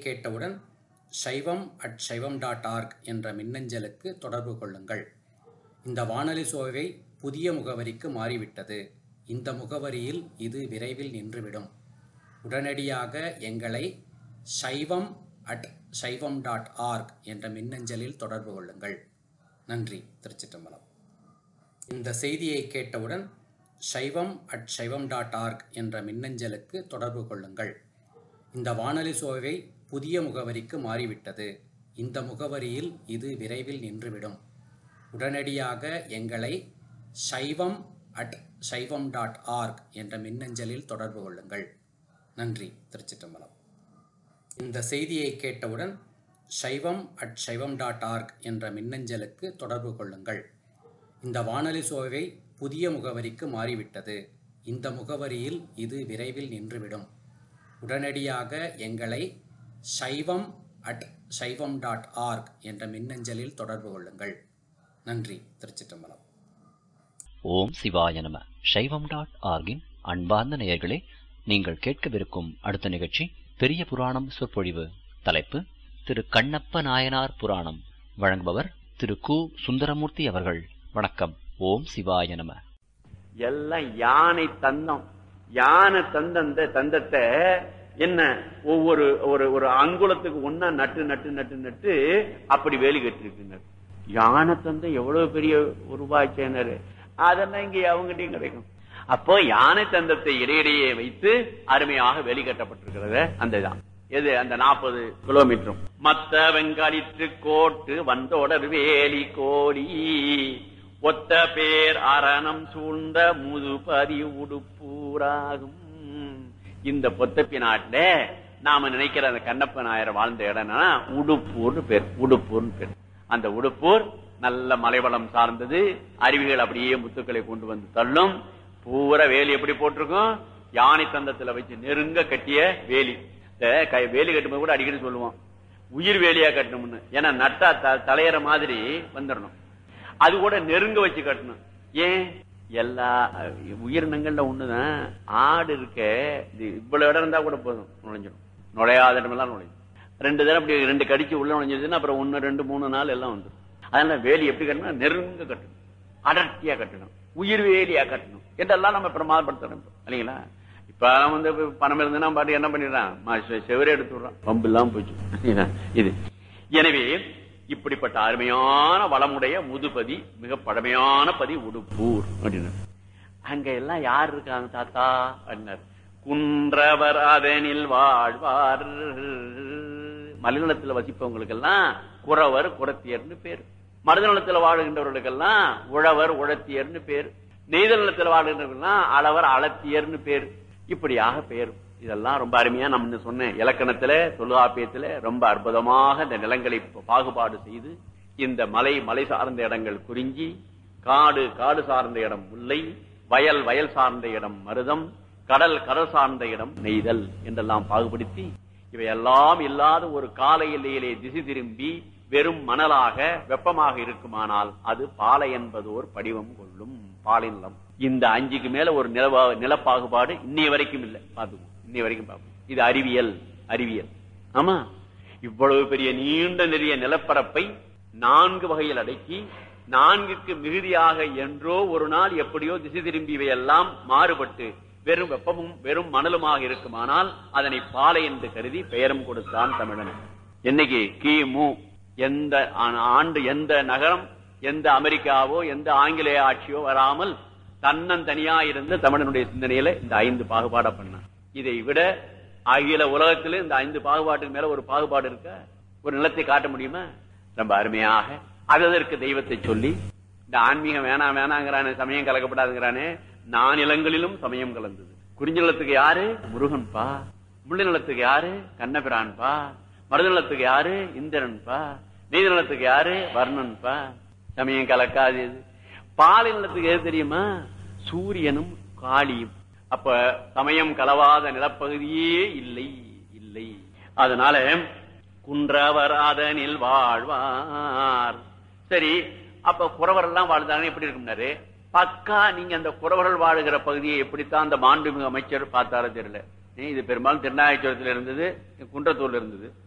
கேட்டவுடன் சைவம் அட் சைவம் டாட் ஆர்க் என்ற மின்னஞ்சலுக்கு தொடர்பு கொள்ளுங்கள் இந்த வானொலி சோவை புதிய முகவரிக்கு மாறிவிட்டது இந்த முகவரியில் இது விரைவில் நின்றுவிடும் உடனடியாக எங்களை சைவம் அட் சைவம் டாட் ஆர்க் என்ற மின்னஞ்சலில் தொடர்பு கொள்ளுங்கள் நன்றி திருச்சிற்றம்பலம் இந்த செய்தியை கேட்டவுடன் சைவம் அட் சைவம் டாட் ஆர்க் என்ற மின்னஞ்சலுக்கு தொடர்பு கொள்ளுங்கள் இந்த வானொலி சோவை புதிய முகவரிக்கு மாறிவிட்டது இந்த முகவரியில் இது விரைவில் நின்றுவிடும் உடனடியாக எங்களை சைவம் அட் சைவம் டாட் ஆர்க் என்ற மின்னஞ்சலில் தொடர்பு கொள்ளுங்கள் நன்றி திருச்சிற்றம்பலம் இந்த செய்தியை கேட்டவுடன் சைவம் அட் சைவம் டாட் ஆர்க் என்ற மின்னஞ்சலுக்கு தொடர்பு கொள்ளுங்கள் இந்த வானொலி சோவை புதிய முகவரிக்கு மாறிவிட்டது இந்த முகவரியில் இது விரைவில் நின்றுவிடும் உடனடியாக எங்களை சைவம் அட் சைவம் டாட் ஆர்க் என்ற மின்னஞ்சலில் தொடர்பு கொள்ளுங்கள் நன்றி திருச்சிற்றம்பலம் ஓம் சிவாய நம சைவம் டாட் ஆர்கின் அன்பார்ந்த நேயர்களே நீங்கள் கேட்கவிருக்கும் அடுத்த நிகழ்ச்சி பெரிய புராணம் சொற்பொழிவு தலைப்பு திரு கண்ணப்ப நாயனார் புராணம் வழங்குபவர் திரு கு சுந்தரமூர்த்தி அவர்கள் வணக்கம் ஓம் சிவாய நம எல்லாம் யானை தந்தம் யானை தந்தந்த தந்தத்தை என்ன ஒவ்வொரு ஒரு ஒரு அங்குலத்துக்கு ஒன்னா நட்டு நட்டு நட்டு நட்டு அப்படி வேலி கட்டிருக்குனர் யானை தந்தம் எவ்வளவு பெரிய உருவாக்கினர் அதெல்லாம் இங்க அவங்ககிட்டயும் கிடைக்கும் அப்போ யானை தந்தத்தை இடையிடையே வைத்து அருமையாக வேலி கட்டப்பட்டிருக்கிறது அந்த இதான் எது அந்த நாற்பது கிலோமீட்டரும் மத்த வெங்காலிற்று கோட்டு வந்தோடர் வேலி கோடி ஒத்த பேர் அரணம் சூழ்ந்த முதுபதி உடுப்பூராகும் இந்த பொத்தப்பி நாட்டுல நாம நினைக்கிற அந்த கண்ணப்ப நாயர் வாழ்ந்த இடம்னா உடுப்பூர்னு பேர் உடுப்பூர்னு பேர் அந்த உடுப்பூர் நல்ல மலைவளம் சார்ந்தது அருவிகள் அப்படியே முத்துக்களை கொண்டு வந்து தள்ளும் பூரா வேலி எப்படி போட்டிருக்கும் யானை தந்தத்துல வச்சு நெருங்க கட்டிய வேலி இந்த கை- வேலி கட்டும்போது கூட அடிக்கடி சொல்லுவோம் உயிர் வேலியா கட்டணும்னு ஏன்னா நட்டா த- தலையற மாதிரி வந்துடணும் அது கூட நெருங்க வச்சு கட்டணும் ஏன் எல்லா அஹ், உயிரினங்கள்ல ஒண்ணுதான் ஆடு இருக்க இது இவ்வளவு இடம் இருந்தா கூட போதும் நுழைஞ்சிடும் நுழையாத இடமெல்லாம் நுழையும் ரெண்டு தடவை அப்படி ரெண்டு கடிச்சு உள்ள நுழைஞ்சதுன்னா அப்புறம் ஒன்னு ரெண்டு மூணு நாள் எல்லாம் வந்துடும் அதனால வேலி எப்படி கட்டணும் நெருங்க கட்டணும் அடர்த்தியா கட்டணும் உயிர் வேலியா கட்டணும் என்றெல்லாம் நம்ம பிரமாதப்படுத்தணும் இல்லைங்களா இப்ப அவன் வந்து இப்ப பணம் இருந்ததுன்னா பாட்டு என்ன பண்ணிடுறான் ம- செ- செவரே எடுத்து விடுறான் பம்பு இல்லாம போச்சு இல்லைங்களா? இது எனவே இப்படிப்பட்ட அருமையான வளமுடைய முதுபதி மிக பழமையான பதி உடுப்பூர் அப்படின்னு அங்க எல்லாம் யார் இருக்காங்க தாத்தா அப்படின்னாரு குன்றவர் அதனில் வாழ்வார் மலைநலத்துல வசிப்பவங்களுக்கு எல்லாம் குறவர் குரத்தியர்னு பேர் மருதநலத்துல வாழுகின்றவர்களுக்கெல்லாம் உழவர் உழத்தியர்னு பேர் நெய்தல் நிலத்துல வாழ்கின்றவர்கள்லாம் அளவர் அளத்தியர்னு பேர் இப்படியாக பேர் இதெல்லாம் ரொம்ப அருமையா நம்ம இன்னும் சொன்னேன் இலக்கணத்துல தொல்காப்பியத்துல ரொம்ப அற்புதமாக இந்த நிலங்களை பாகுபாடு செய்து இந்த மலை மலை சார்ந்த இடங்கள் குறிஞ்சி காடு காடு சார்ந்த இடம் முல்லை வயல் வயல் சார்ந்த இடம் மருதம் கடல் கடல் சார்ந்த இடம் நெய்தல் என்றெல்லாம் பாகுபடுத்தி இவையெல்லாம் இல்லாத ஒரு கால எல்லையிலே திசை திரும்பி வெறும் மணலாக வெப்பமாக இருக்குமானால் அது பாலை என்பதோர் படிவம் கொள்ளும் பாலை நிலம் இந்த அஞ்சுக்கு மேல ஒரு நிலவா நிலப்பாகுபாடு இன்னைய வரைக்கும் இல்லை பாத்துக்கோ இன்னைய வரைக்கும் பார்ப்போம் இது அறிவியல் அறிவியல் ஆமா இவ்வளவு பெரிய நீண்ட நெறிய நிலப்பரப்பை நான்கு வகையில் அடக்கி நான்குக்கு மிகுதியாக என்றோ ஒரு நாள் எப்படியோ திசை திரும்பியவையெல்லாம் மாறுபட்டு வெறும் வெப்பமும் வெறும் மணலுமாக இருக்குமானால் அதனை பாலை என்று கருதி பெயரும் கொடுத்தான் தமிழன் என்னைக்கு கிமு எந்த ஆ- ஆண்டு எந்த நகரம் எந்த அமெரிக்காவோ எந்த ஆங்கிலேய ஆட்சியோ வராமல் தன்னந்தனியா இருந்த தமிழனுடைய சிந்தனையில இந்த ஐந்து பாகுபாட பண்ணான் இதை விட அகில உலகத்திலே இந்த ஐந்து பாகுபாட்டுக்கு மேல ஒரு பாகுபாடு இருக்க ஒரு நிலத்தை காட்ட முடியுமா ரொம்ப அருமையாக அதற்கு தெய்வத்தை சொல்லி இந்த ஆன்மீகம் வேணாம் வேணாங்கிறானே சமயம் கலக்கப்படாதுங்கிறானே நானிலங்களிலும் சமயம் கலந்தது குறிஞ்சி நிலத்துக்கு யாரு முருகன்பா முள்ளி நிலத்துக்கு யாரு கண்ணபிரான்பா மருத நிலத்துக்கு யாரு இந்திரன்பா நீதி நிலத்துக்கு யாரு வர்ணன்பா சமயம் கலக்காது எது பாலை நிலத்துக்கு எது தெரியுமா சூரியனும் காளியும் அப்ப சமயம் கலவாத நிலப்பகுதியே இல்லை இல்லை அதனால குன்றவர் அதனில் வாழ்வார் சரி அப்ப குறவர் எல்லாம் வாழ்ந்தாங்க எப்படி இருக்கும்னாரு பக்கா நீங்க அந்த குறவர்கள் வாழுகிற பகுதியை எப்படித்தான் அந்த மாண்புமிகு அமைச்சர் பார்த்தாரோ தெரியல இது பெரும்பாலும் திருநாயச்சரத்துல இருந்தது குன்றத்தூர்ல இருந்தது